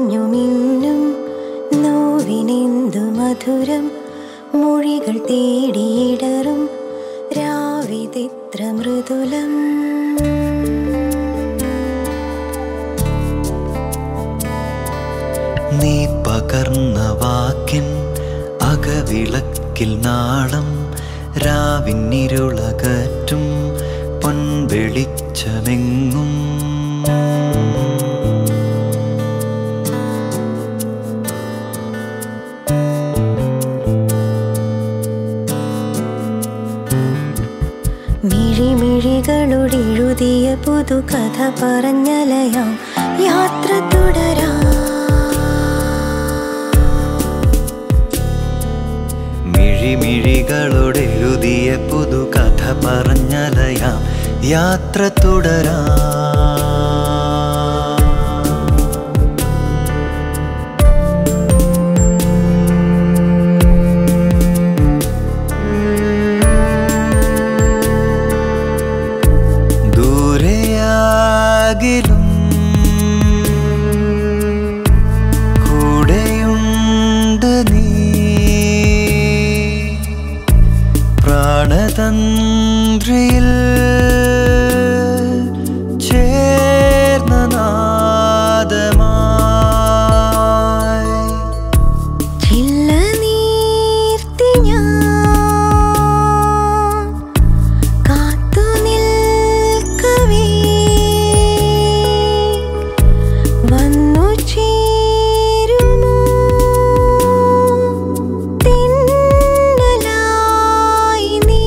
അലഞ്ഞു മിന്നും നോവിനെന്തു മധുരം മൊഴികൾ തേടിയിടറും രാവിതിത്ര മൃദുലം നീ പകർന്ന വാക്കിൻ അകവിളക്കിൽ നാളം രാവിന്നിരുളകറ്റും പൊൻവെളിച്ചമെങ്ങും മിഴിമിഴികളുടെ എഴുതിയ പുതുകഥ പറഞ്ഞലയാം യാത്ര തുടരാം മിഴിമിഴികളോട് എഴുതിയ പുതുകഥ പറഞ്ഞലയാം യാത്ര തുടരാ ദൂരെയാകിലും കൂടെയുണ്ട് നീ പ്രാണതന്ത്രിയിൽ ചേർന്ന നാദമായി ചില്ല നീർത്തി ഞാൻ കാത്തു നിൽക്കവേ വന്നു ചേരുമോ തിന്നലായി നീ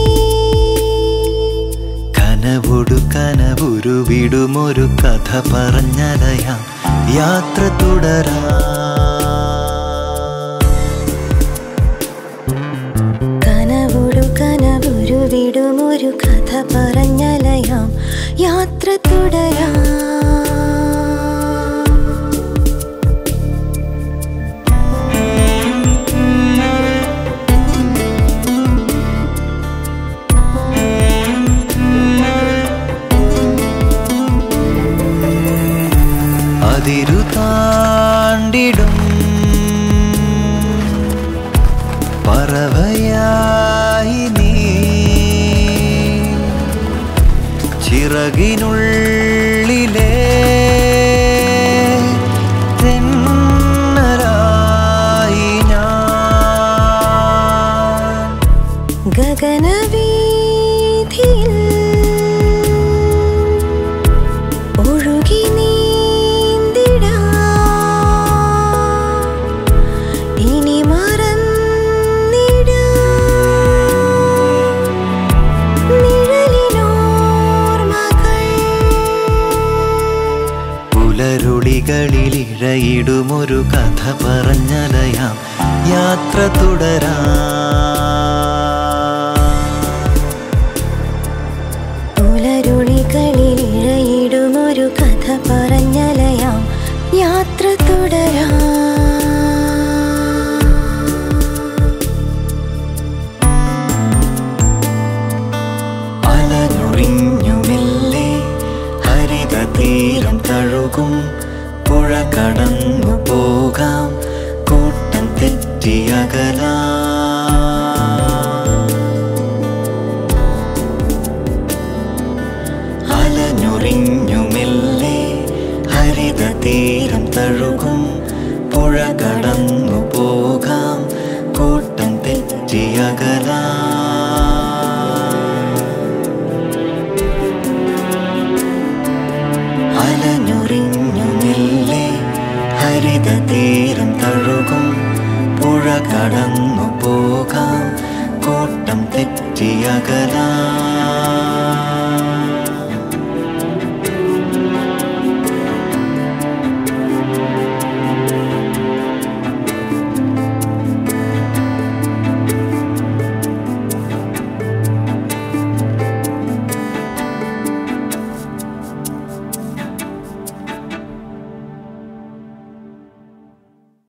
കനവൊടു കനവുരു വിടുമൊരു കഥ പറഞ്ഞലയാം യാത്ര തുടരാ കനവൊടു കനവൊരു വിടുമൊരു കഥ പറഞ്ഞലയാം യാത്ര തുടരാം അതിരു താണ്ടിടും പറവയായി നീ ചിറകിനുള്ളിലെ തെന്നലായി ഞാൻ ഗഗനവീഥിയിൽ ഒഴുകി നീന്തിടാം ഇനി മറന്നിടാം നിഴലിനോർമകൾ പുലരുളികളിൽ ഇഴയിടുമൊരു കഥ പറഞ്ഞലയാം യാത്ര തുടരാ പുലരുളികളിൽ ഇഴയിടുമൊരു കഥ പറഞ്ഞലയാം യാത്ര തുടരാം അലഞ്ഞൊഴിഞ്ഞുമില്ലേ ഹരിത തീരം തഴുകും പുഴ കടന്നു പോകാം കൂട്ടം തെറ്റിയകലാ അലഞ്ഞൊറിഞ്ഞുമില്ലേ ഹരിത തീരം തഴുകും പുഴ കടന്നു പോകാം കൂട്ടം തെറ്റിയകലാ അലഞ്ഞൊറിഞ്ഞുമില്ലേ ഹരിത തീരം തഴുകും പുഴ കടന്നു പോകാം കൂട്ടം തെറ്റിയകലാ